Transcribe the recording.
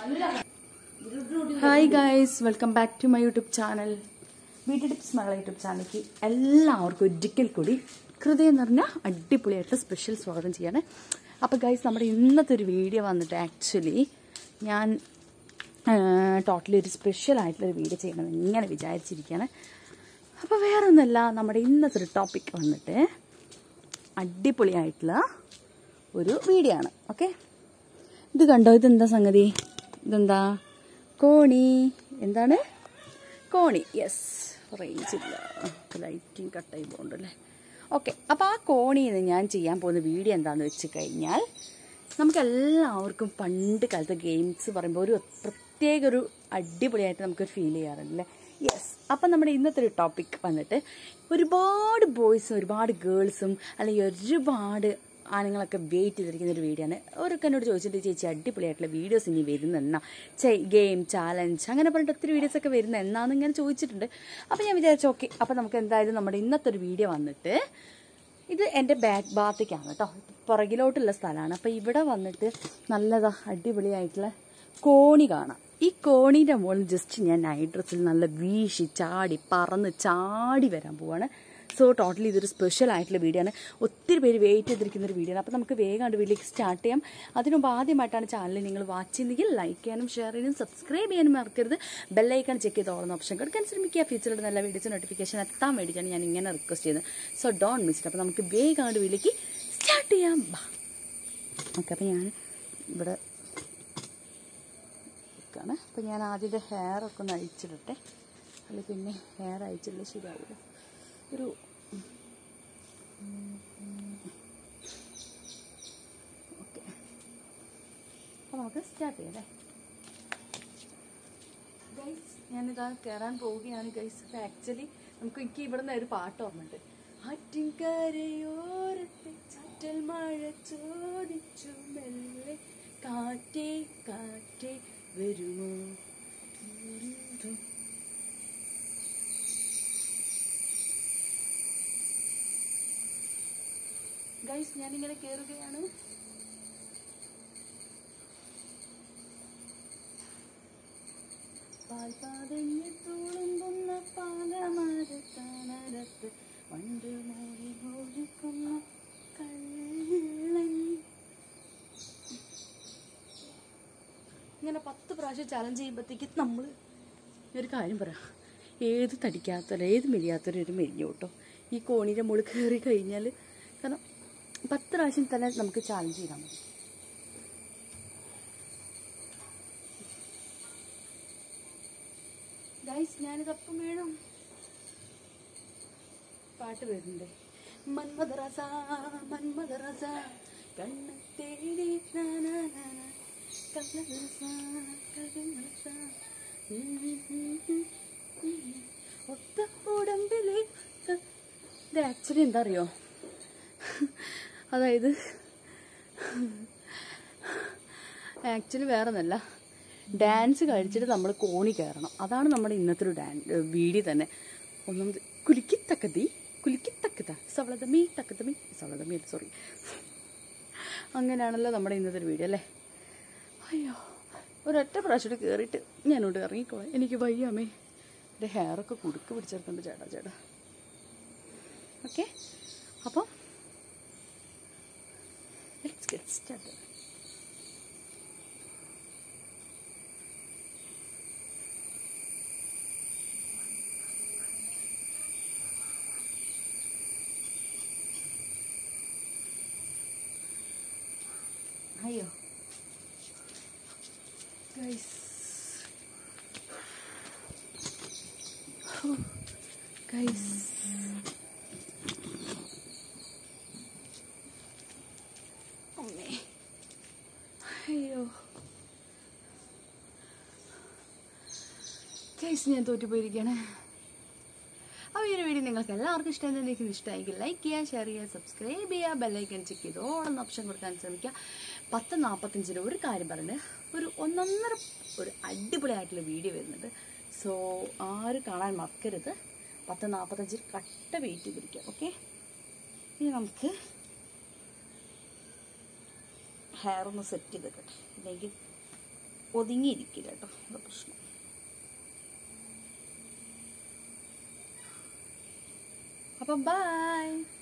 hi guys welcome back to my YouTube channel വീട്ടിൽ tips Malayala YouTube ചാനലിലേക്ക് എല്ലാവർക്കും ഒരിക്കൽ കൂടി ഹൃദയം നിറഞ്ഞ അടിപൊളിയായിട്ടുള്ള സ്പെഷ്യൽ സ്വാഗതം ചെയ്യാണ് അപ്പോൾ ഗൈസ് നമ്മുടെ ഇന്നത്തെ ഒരു വീഡിയോ വന്നിട്ട് ആക്ച്വലി ഞാൻ ടോട്ടലി ഒരു സ്പെഷ്യൽ ആയിട്ടുള്ളൊരു വീഡിയോ ചെയ്യണമെന്ന് ഇങ്ങനെ വിചാരിച്ചിരിക്കുകയാണ് അപ്പോൾ വേറെ ഒന്നുമല്ല നമ്മുടെ ഇന്നത്തെ ഒരു ടോപ്പിക് വന്നിട്ട് അടിപൊളിയായിട്ടുള്ള ഒരു വീഡിയോ ആണ് ഓക്കെ ഇത് കണ്ടോ ഇതെന്താ സംഗതി ഇതെന്താ കോണി എന്താണ് കോണി യെസ് റേഞ്ച് ഇല്ല ലൈറ്റിങ് കട്ടായി പോകുന്നുണ്ടല്ലേ ഓക്കെ അപ്പോൾ ആ കോണിയിൽ നിന്ന് ഞാൻ ചെയ്യാൻ പോകുന്ന വീഡിയോ എന്താണെന്ന് വെച്ച് കഴിഞ്ഞാൽ നമുക്ക് എല്ലാവർക്കും പണ്ട് കാലത്തെ ഗെയിംസ് പറയുമ്പോൾ ഒരു പ്രത്യേക ഒരു അടിപൊളിയായിട്ട് നമുക്കൊരു ഫീൽ ചെയ്യാറുണ്ടല്ലേ യെസ് അപ്പം നമ്മുടെ ഇന്നത്തെ ഒരു ടോപ്പിക് വന്നിട്ട് ഒരുപാട് ബോയ്സും ഒരുപാട് ഗേൾസും അല്ലെങ്കിൽ ഒരുപാട് ആണുങ്ങളൊക്കെ വെയിറ്റ് ചെയ്തിരിക്കുന്ന ഒരു വീഡിയോ ആണ് അവരൊക്കെ എന്നോട് ചോദിച്ചിട്ട് ചേച്ചി അടിപൊളിയായിട്ടുള്ള വീഡിയോസ് ഇനി വരുന്ന എന്നാ ഗെയിം ചാലഞ്ച് അങ്ങനെ പറഞ്ഞിട്ട് ഒത്തിരി വീഡിയോസ് ഒക്കെ വരുന്ന എന്നാന്ന് ഇങ്ങനെ ചോദിച്ചിട്ടുണ്ട് അപ്പോൾ ഞാൻ വിചാരിച്ചു ഓക്കെ അപ്പോൾ നമുക്ക് എന്തായാലും നമ്മുടെ ഇന്നത്തെ ഒരു വീഡിയോ വന്നിട്ട് ഇത് എൻ്റെ ബാക്ക് ഭാഗത്തേക്കാണ് കേട്ടോ പുറകിലോട്ടുള്ള സ്ഥലമാണ് അപ്പോൾ ഇവിടെ വന്നിട്ട് നല്ലതാ അടിപൊളിയായിട്ടുള്ള കോണി കാണാം ഈ കോണീൻ്റെ മുകളിൽ ജസ്റ്റ് ഞാൻ നൈറ്റ് ഡ്രസ്സിൽ നല്ല വീശി ചാടി പറന്ന് ചാടി വരാൻ പോവാണ് സോ ടോട്ടലി ഇതൊരു സ്പെഷ്യൽ ആയിട്ടുള്ള വീഡിയോ ആണ് ഒത്തിരി പേര് വെയിറ്റ് ചെയ്തിരിക്കുന്ന ഒരു വീഡിയോ ആണ് അപ്പോൾ നമുക്ക് വേഗം കണ്ട് വീട്ടിലേക്ക് സ്റ്റാർട്ട് ചെയ്യാം അതിനു മുമ്പ് ആദ്യമായിട്ടാണ് ചാനൽ നിങ്ങൾ വാച്ച് ചെയ്യുന്നെങ്കിൽ ലൈക്ക് ചെയ്യാനും ഷെയർ ചെയ്യാനും സബ്സ്ക്രൈബ് ചെയ്യാനും മറക്കരുത് ബെല്ലൈക്കൺ ചെക്ക് ചെയ്ത് ഓർന്ന ഓപ്ഷൻ കൊടുക്കാൻ ശ്രമിക്കുക ഫ്യൂച്ചറിൽ നല്ല വീഡിയോസ് നോട്ടിഫിക്കേഷൻ എത്താൻ വേണ്ടിയിട്ടാണ് ഞാൻ ഇങ്ങനെ റിക്വസ്റ്റ് ചെയ്യുന്നത് സോ ഡോൺ മിസ് ഇറ്റ് അപ്പോൾ നമുക്ക് വേഗം കണ്ട് വീട്ടിലേക്ക് സ്റ്റാർട്ട് ചെയ്യാം ബാ ഓക്കെ അപ്പോൾ ഞാൻ ഇവിടെ നിൽക്കുകയാണ് അപ്പോൾ ഞാൻ ആദ്യത്തെ ഹെയറൊക്കെ ഒന്ന് അഴിച്ചിടട്ടെ അല്ലെങ്കിൽ പിന്നെ ഹെയർ അഴിച്ചില്ല ശരിയാവില്ല ഒരു ഓക്കെ അപ്പോൾ നമുക്ക് സ്റ്റാർട്ട് ചെയ്യാം അല്ലേ ഗൈസ് ഞാനിതാ കയറാൻ പോവുകയാണ് ഗൈസ് അപ്പോൾ ആക്ച്വലി നമുക്ക് എനിക്ക് ഇവിടെ നിന്ന് ഒരു പാട്ട് ഓർമ്മയുണ്ട് ആറ്റിൻകരയോരത്തെ ചാറ്റൽ മഴ ചോദിച്ചു മെല്ലെ കാറ്റേ കാറ്റേ വരുമോ ഗൈസ് ഞാനിങ്ങനെ കയറുകയാണ് പാൽപാതഞ്ഞ് തുളുമ്പുന്ന പാലമരത്താനരത്ത് വണ്ട് മോടി മോടിക്കുന്ന കള്ളൻ ഇങ്ങനെ പത്ത് പ്രാവശ്യം ചലഞ്ച് ചെയ്യുമ്പോഴത്തേക്ക് നമ്മൾ ഒരു കാര്യം പറയാം ഏത് തടിക്കാത്തവരും ഏത് മെലിയാത്തവരും ഒരു മെലിഞ്ഞു കേട്ടോ ഈ കോണിൻ്റെ മുകളിൽ കയറി കഴിഞ്ഞാൽ കാരണം പത്ത് പ്രാവശ്യം തന്നെ നമുക്ക് ചാലഞ്ച് ചെയ്താൽ മതി ഗൈസ് ഞാനിതപ്പം വീഴും പാട്ട് വരുന്നുണ്ട് മന്മദറസ മന്മദറസ കണ്ണ തേടി കണ്ണദറസ കണ്ണദറസ ഒത്ത ഉടമ്പിലെ ഇത് ആക്ച്വലി എന്താ അറിയോ അതായത് ആക്ച്വലി വേറെ ഒന്നല്ല ഡാൻസ് കഴിച്ചിട്ട് നമ്മൾ കോണി കയറണം അതാണ് നമ്മുടെ ഇന്നത്തെ ഒരു ഡാൻ വീഡിയോ തന്നെ ഒന്നാമത് കുലുക്കിത്തക്കതി കുലുക്കിത്തക്കത സവളതമി തക്കതമി സവളതമി സോറി അങ്ങനെയാണല്ലോ നമ്മുടെ ഇന്നത്തെ ഒരു വീഡിയോ അല്ലേ അയ്യോ ഒരൊറ്റ പ്രാവശ്യം കയറിയിട്ട് ഞാനോട് ഇറങ്ങിക്കോളാം എനിക്ക് വയ്യാമേ എൻ്റെ ഹെയറൊക്കെ കുടുക്ക് പിടിച്ചെടുക്കുന്നുണ്ട് ചേട്ടാ ചേട്ടാ ഓക്കെ അപ്പം ലെറ്റ്സ് ഗെറ്റ് സ്റ്റാർട്ട് അയ്യോ ഗൈസ് ഗൈസ് അമ്മേ അയ്യോ ഗൈസ് ഞാൻ തോറ്റുപോയിരിക്കുകയാണ് അപ്പോൾ ഈ ഒരു വീഡിയോ നിങ്ങൾക്ക് എല്ലാവർക്കും ഇഷ്ടമായി എനിക്ക് ഇഷ്ടമായെങ്കിൽ ലൈക്ക് ചെയ്യുക ഷെയർ ചെയ്യുക സബ്സ്ക്രൈബ് ചെയ്യുക ബെല്ലൈക്കൻ ചെക്ക് ചെയ്ത് ഓടുന്ന ഓപ്ഷൻ കൊടുക്കാൻ ശ്രമിക്കുക പത്ത് നാൽപ്പത്തഞ്ചിന് ഒരു കാര്യം പറയുന്നത് ഒരു ഒന്നൊന്നര ഒരു അടിപൊളിയായിട്ടുള്ള വീഡിയോ വരുന്നുണ്ട് സോ ആരും കാണാൻ മറക്കരുത് പത്ത് നാൽപ്പത്തഞ്ചിൽ കട്ട വെയിറ്റ് പിടിക്കാം ഓക്കെ ഇനി നമുക്ക് ഹെയർ ഒന്ന് സെറ്റ് ചെയ്ത് വെക്കട്ടെ ഇല്ലെങ്കിൽ ഒതുങ്ങിയിരിക്കില്ല കേട്ടോ അതാ പ്രശ്നം അപ്പം ബൈ